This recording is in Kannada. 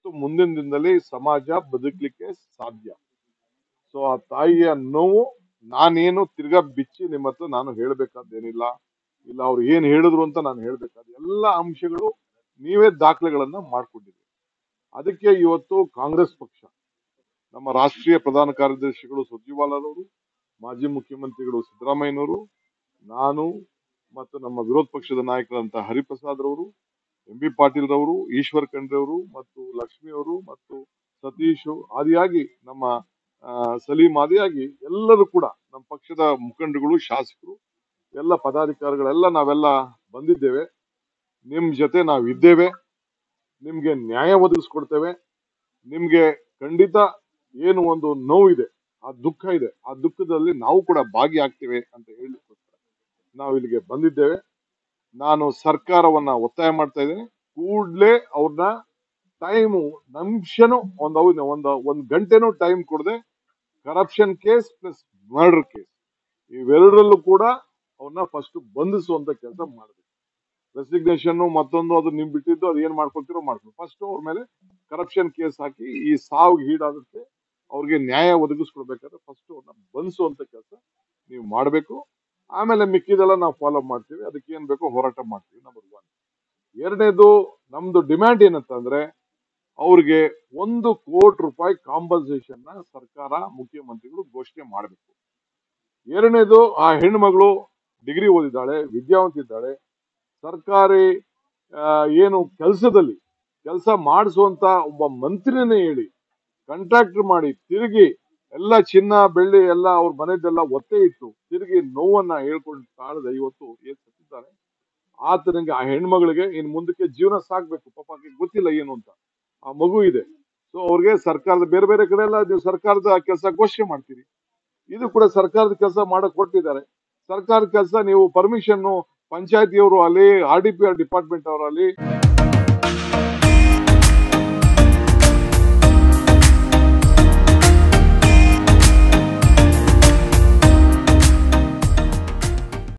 ಮುಂದಿನ ದಿನದಲ್ಲಿ ಸಮಾಜ ಬದುಕಲಿಕ್ಕೆ ಸಾಧ್ಯ ಸೊ ಆ ತಾಯಿಯ ನೋವು ನಾನೇನು ತಿರ್ಗಾ ಬಿಚ್ಚಿ ನಿಮ್ಮ ಹತ್ರ ನಾನು ಹೇಳ್ಬೇಕಾದ್ದೇನಿಲ್ಲ ಇಲ್ಲ ಅವ್ರು ಏನ್ ಹೇಳಿದ್ರು ಅಂತ ನಾನು ಹೇಳ್ಬೇಕಾದ ಎಲ್ಲ ಅಂಶಗಳು ನೀವೇ ದಾಖಲೆಗಳನ್ನ ಮಾಡ್ಕೊಂಡಿದ್ದೀರಿ ಅದಕ್ಕೆ ಇವತ್ತು ಕಾಂಗ್ರೆಸ್ ಪಕ್ಷ ನಮ್ಮ ರಾಷ್ಟ್ರೀಯ ಪ್ರಧಾನ ಕಾರ್ಯದರ್ಶಿಗಳು ಸುರ್ಜಿವಾಲಾರವರು ಮಾಜಿ ಮುಖ್ಯಮಂತ್ರಿಗಳು ಸಿದ್ದರಾಮಯ್ಯನವರು ನಾನು ಮತ್ತು ನಮ್ಮ ವಿರೋಧ ಪಕ್ಷದ ನಾಯಕರಂತ ಹರಿಪ್ರಸಾದ್ ರವರು ಎಂ ಬಿ ಪಾಟೀಲ್ ರವರು ಈಶ್ವರ್ ಖಂಡ್ರೆ ಅವರು ಮತ್ತು ಲಕ್ಷ್ಮಿ ಅವರು ಮತ್ತು ಸತೀಶ್ ಆದಿಯಾಗಿ ನಮ್ಮ ಆ, ಸಲೀಂ ಆದಿಯಾಗಿ ಎಲ್ಲರೂ ಕೂಡ ನಮ್ಮ ಪಕ್ಷದ ಮುಖಂಡರುಗಳು ಶಾಸಕರು ಎಲ್ಲ ಪದಾಧಿಕಾರಿಗಳೆಲ್ಲ ನಾವೆಲ್ಲ ಬಂದಿದ್ದೇವೆ ನಿಮ್ ಜೊತೆ ನಾವು ಇದ್ದೇವೆ ನಿಮ್ಗೆ ನ್ಯಾಯ ಒದಗಿಸ್ಕೊಡ್ತೇವೆ ನಿಮ್ಗೆ ಖಂಡಿತ ಏನು ಒಂದು ನೋವಿದೆ ಆ ದುಃಖ ಇದೆ ಆ ದುಃಖದಲ್ಲಿ ನಾವು ಕೂಡ ಭಾಗಿಯಾಗ್ತೇವೆ ಅಂತ ಹೇಳಲಿಕ್ಕೋಸ್ಕರ ನಾವು ಇಲ್ಲಿಗೆ ಬಂದಿದ್ದೇವೆ ನಾನು ಸರ್ಕಾರವನ್ನ ಒತ್ತಾಯ ಮಾಡ್ತಾ ಇದ್ದೇನೆ ಕೂಡ್ಲೇ ಅವ್ರನ್ನ ಟೈಮು ನಿಮಿಷನೂ ಒಂದು ಹೌದು ಒಂದು ಒಂದು ಗಂಟೆನೂ ಟೈಮ್ ಕೊಡದೆ corruption case plus murder case ಇವೆರಡರಲ್ಲೂ ಕೂಡ ಅವ್ರನ್ನ ಫಸ್ಟ್ ಬಂಧಿಸುವಂತ ಕೆಲಸ ಮಾಡಬೇಕು ರೆಸಿಗ್ನೇಷನ್ ಮತ್ತೊಂದು ಅದು ನಿಮ್ ಬಿಟ್ಟಿದ್ದು ಅದು ಏನ್ ಮಾಡ್ಕೊಳ್ತಿರೋ ಮಾಡ್ಕೊಂಡು ಫಸ್ಟ್ ಅವ್ರ ಮೇಲೆ ಕರಪ್ಷನ್ ಕೇಸ್ ಹಾಕಿ ಈ ಸಾವಿಗೆ ಈಡಾದಕ್ಕೆ ಅವ್ರಿಗೆ ನ್ಯಾಯ ಒದಗಿಸ್ಕೊಡ್ಬೇಕಾದ್ರೆ ಫಸ್ಟ್ ಅವ್ರನ್ನ ಬಂಧಿಸುವಂತ ಕೆಲಸ ನೀವು ಮಾಡಬೇಕು ಆಮೇಲೆ ಮಿಕ್ಕಿದೆಲ್ಲ ನಾವು ಫಾಲೋ ಮಾಡ್ತೀವಿ ಅದಕ್ಕೆ ಏನ್ ಬೇಕೋ ಹೋರಾಟ ಮಾಡ್ತೀವಿ ನಂಬರ್ ಒನ್ ಎರಡನೇದು ನಮ್ದು ಡಿಮ್ಯಾಂಡ್ ಏನಂತಂದ್ರೆ ಅವ್ರಿಗೆ ಒಂದು ಕೋಟಿ ರೂಪಾಯಿ ಕಾಂಪನ್ಸೇಷನ್ ನ ಸರ್ಕಾರ ಮುಖ್ಯಮಂತ್ರಿಗಳು ಘೋಷಣೆ ಮಾಡಬೇಕು ಎರಡನೇದು ಆ ಹೆಣ್ಮಗಳು ಡಿಗ್ರಿ ಓದಿದ್ದಾಳೆ ವಿದ್ಯಾವಂತಿದ್ದಾಳೆ ಸರ್ಕಾರಿ ಆ, ಏನು ಕೆಲಸದಲ್ಲಿ ಕೆಲಸ ಮಾಡಿಸುವಂತ ಒಬ್ಬ ಮಂತ್ರಿನೇ ಹೇಳಿ ಕಾಂಟ್ರಾಕ್ಟರ್ ಮಾಡಿ ತಿರುಗಿ ಎಲ್ಲ ಚಿನ್ನ ಬೆಳ್ಳಿ ಎಲ್ಲ ಅವ್ರ ಮನೆದೆಲ್ಲ ಒತ್ತೆ ಇಟ್ಟು ತಿರುಗಿ ನೋವನ್ನ ಹೇಳ್ಕೊಂಡು ತಾಳದ ಇವತ್ತು ಏನ್ ಸತ್ತಿದ್ದಾರೆ ಆತನಿಗೆ ಆ ಹೆಣ್ಮಗಳಿಗೆ ಇನ್ ಮುಂದಕ್ಕೆ ಜೀವನ ಸಾಕ್ಬೇಕು ಪಾಪ ಆಕೆಗೆ ಗೊತ್ತಿಲ್ಲ ಏನು ಅಂತ ಆ ಮಗು ಇದೆ ಸೊ ಅವ್ರಿಗೆ ಸರ್ಕಾರದ ಬೇರೆ ಬೇರೆ ಕಡೆ ಎಲ್ಲ ನೀವು ಸರ್ಕಾರದ ಕೆಲಸ ಘೋಷಣೆ ಮಾಡ್ತೀರಿ ಇದು ಕೂಡ ಸರ್ಕಾರದ ಕೆಲಸ ಮಾಡಕ್ ಕೊಟ್ಟಿದ್ದಾರೆ ಸರ್ಕಾರದ ಕೆಲಸ ನೀವು ಪರ್ಮಿಷನ್ ಪಂಚಾಯತಿಯವರು ಅಲ್ಲಿ R D P R department ಅವರಲ್ಲಿ